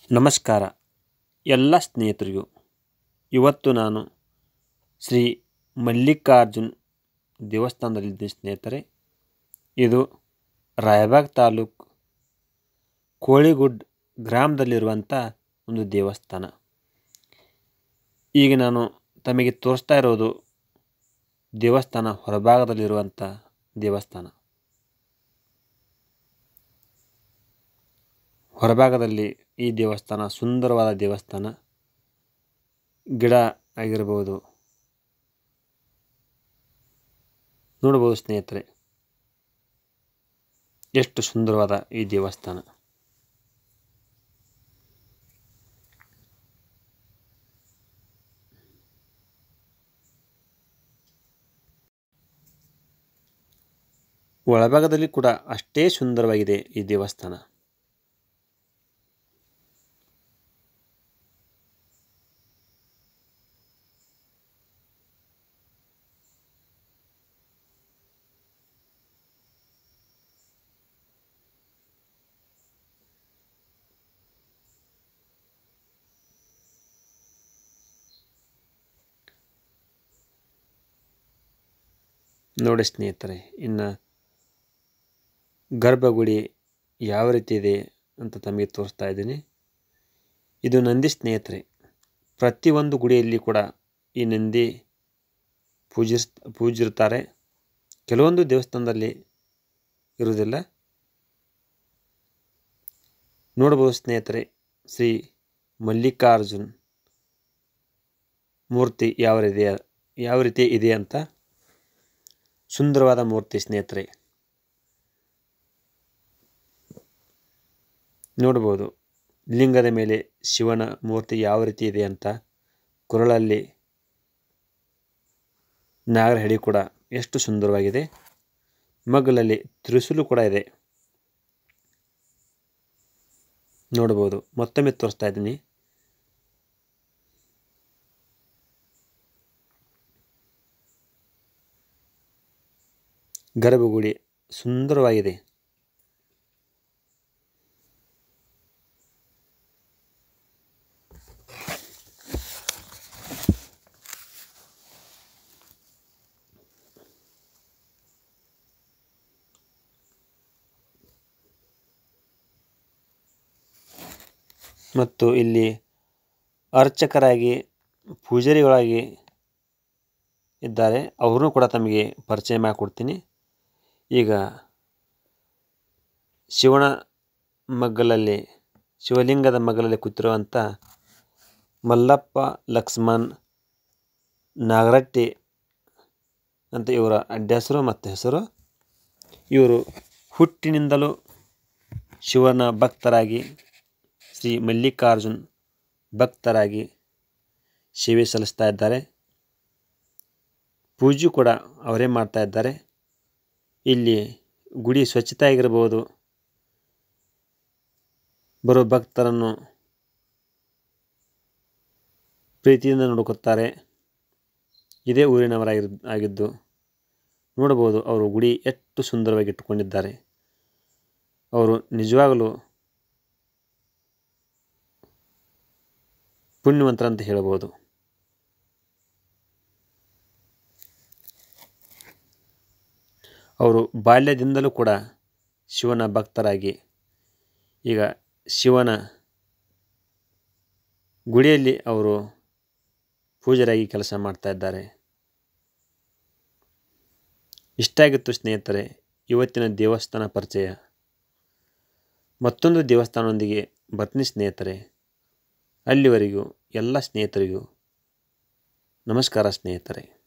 ನಮಸ್ಕಾರ ಎಲ್ಲ ಸ್ನೇಹಿತರಿಗೂ ಇವತ್ತು ನಾನು ಶ್ರೀ ಮಲ್ಲಿಕಾರ್ಜುನ್ ದೇವಸ್ಥಾನದಲ್ಲಿದ್ದೆ ಸ್ನೇಹಿತರೆ ಇದು ರಾಯಬಾಗ್ ತಾಲೂಕು ಕೋಳಿಗುಡ್ ಗ್ರಾಮದಲ್ಲಿರುವಂಥ ಒಂದು ದೇವಸ್ಥಾನ ಈಗ ನಾನು ತಮಗೆ ತೋರಿಸ್ತಾ ಇರೋದು ದೇವಸ್ಥಾನ ಹೊರಭಾಗದಲ್ಲಿರುವಂಥ ದೇವಸ್ಥಾನ ಹೊರಭಾಗದಲ್ಲಿ ಈ ದೇವಸ್ಥಾನ ಸುಂದರವಾದ ದೇವಸ್ಥಾನ ಗಿಡ ಆಗಿರಬಹುದು ನೋಡ್ಬೋದು ಸ್ನೇಹಿತರೆ ಎಷ್ಟು ಸುಂದರವಾದ ಈ ದೇವಸ್ಥಾನ ಒಳಭಾಗದಲ್ಲಿ ಕೂಡ ಅಷ್ಟೇ ಸುಂದರವಾಗಿದೆ ಈ ದೇವಸ್ಥಾನ ನೋಡಿ ಸ್ನೇಹಿತರೆ ಇನ್ನು ಗರ್ಭಗುಡಿ ಯಾವ ರೀತಿ ಇದೆ ಅಂತ ತಮಗೆ ತೋರಿಸ್ತಾ ಇದ್ದೀನಿ ಇದು ನಂದಿ ಸ್ನೇಹಿತರೆ ಪ್ರತಿಯೊಂದು ಗುಡಿಯಲ್ಲಿ ಕೂಡ ಈ ನಂದಿ ಪೂಜಿಸ್ ಪೂಜಿರ್ತಾರೆ ಕೆಲವೊಂದು ದೇವಸ್ಥಾನದಲ್ಲಿ ಇರುವುದಿಲ್ಲ ನೋಡ್ಬೋದು ಸ್ನೇಹಿತರೆ ಶ್ರೀ ಮಲ್ಲಿಕಾರ್ಜುನ್ ಮೂರ್ತಿ ಯಾವ ರೀತಿ ಯಾವ ರೀತಿ ಇದೆ ಅಂತ ಸುಂದರವಾದ ಮೂರ್ತಿ ಸ್ನೇಹಿತರೆ ನೋಡ್ಬೋದು ಲಿಂಗದ ಮೇಲೆ ಶಿವನ ಮೂರ್ತಿ ಯಾವ ರೀತಿ ಇದೆ ಅಂತ ಕೊರಳಲ್ಲಿ ನಾಗರ ಹೆಡಿ ಕೂಡ ಎಷ್ಟು ಸುಂದರವಾಗಿದೆ ಮಗ್ಗಲಲ್ಲಿ ತ್ರಿಶೂಲು ಕೂಡ ಇದೆ ನೋಡ್ಬೋದು ಮತ್ತೊಮ್ಮೆ ತೋರಿಸ್ತಾ ಇದ್ದೀನಿ ಗರ್ಭಗುಡಿ ಸುಂದರವಾಗಿದೆ ಮತ್ತು ಇಲ್ಲಿ ಅರ್ಚಕರಾಗಿ ಪೂಜಾರಿಗಳಾಗಿ ಇದ್ದಾರೆ ಅವ್ರನ್ನೂ ಕೂಡ ತಮಗೆ ಪರಿಚಯ ಮಾಡಿಕೊಡ್ತೀನಿ ಈಗ ಶಿವನ ಮಗ್ಗಲಲ್ಲಿ ಶಿವಲಿಂಗದ ಮಗ್ಗಲಲ್ಲಿ ಕೂತಿರುವಂಥ ಮಲ್ಲಪ್ಪ ಲಕ್ಷ್ಮಣ್ ನಾಗರಟ್ಟಿ ಅಂತ ಇವರ ಅಡ್ಡ ಹೆಸರು ಮತ್ತು ಹೆಸರು ಇವರು ಹುಟ್ಟಿನಿಂದಲೂ ಶಿವನ ಭಕ್ತರಾಗಿ ಶ್ರೀ ಮಲ್ಲಿಕಾರ್ಜುನ್ ಭಕ್ತರಾಗಿ ಸೇವೆ ಸಲ್ಲಿಸ್ತಾ ಇದ್ದಾರೆ ಪೂಜೆ ಕೂಡ ಅವರೇ ಮಾಡ್ತಾ ಇದ್ದಾರೆ ಇಲ್ಲಿ ಗುಡಿ ಸ್ವಚ್ಛತೆ ಆಗಿರ್ಬೋದು ಬರೋ ಭಕ್ತರನ್ನು ಪ್ರೀತಿಯಿಂದ ನೋಡ್ಕೊತಾರೆ ಇದೇ ಊರಿನವರಾಗಿರ್ ಆಗಿದ್ದು ನೋಡ್ಬೋದು ಅವರು ಗುಡಿ ಎಷ್ಟು ಸುಂದರವಾಗಿ ಇಟ್ಟುಕೊಂಡಿದ್ದಾರೆ ಅವರು ನಿಜವಾಗಲೂ ಪುಣ್ಯವಂತರಂತ ಹೇಳ್ಬೋದು ಅವರು ಬಾಲ್ಯದಿಂದಲೂ ಕೂಡ ಶಿವನ ಭಕ್ತರಾಗಿ ಈಗ ಶಿವನ ಗುಡಿಯಲ್ಲಿ ಅವರು ಪೂಜಾರಾಗಿ ಕೆಲಸ ಮಾಡ್ತಾ ಇದ್ದಾರೆ ಇಷ್ಟ ಆಗಿತ್ತು ಸ್ನೇಹಿತರೆ ಇವತ್ತಿನ ದೇವಸ್ಥಾನ ಪರಿಚಯ ಮತ್ತೊಂದು ದೇವಸ್ಥಾನದೊಂದಿಗೆ ಬರ್ತೀನಿ ಸ್ನೇಹಿತರೆ ಅಲ್ಲಿವರೆಗೂ ಎಲ್ಲ ಸ್ನೇಹಿತರಿಗೂ ನಮಸ್ಕಾರ ಸ್ನೇಹಿತರೆ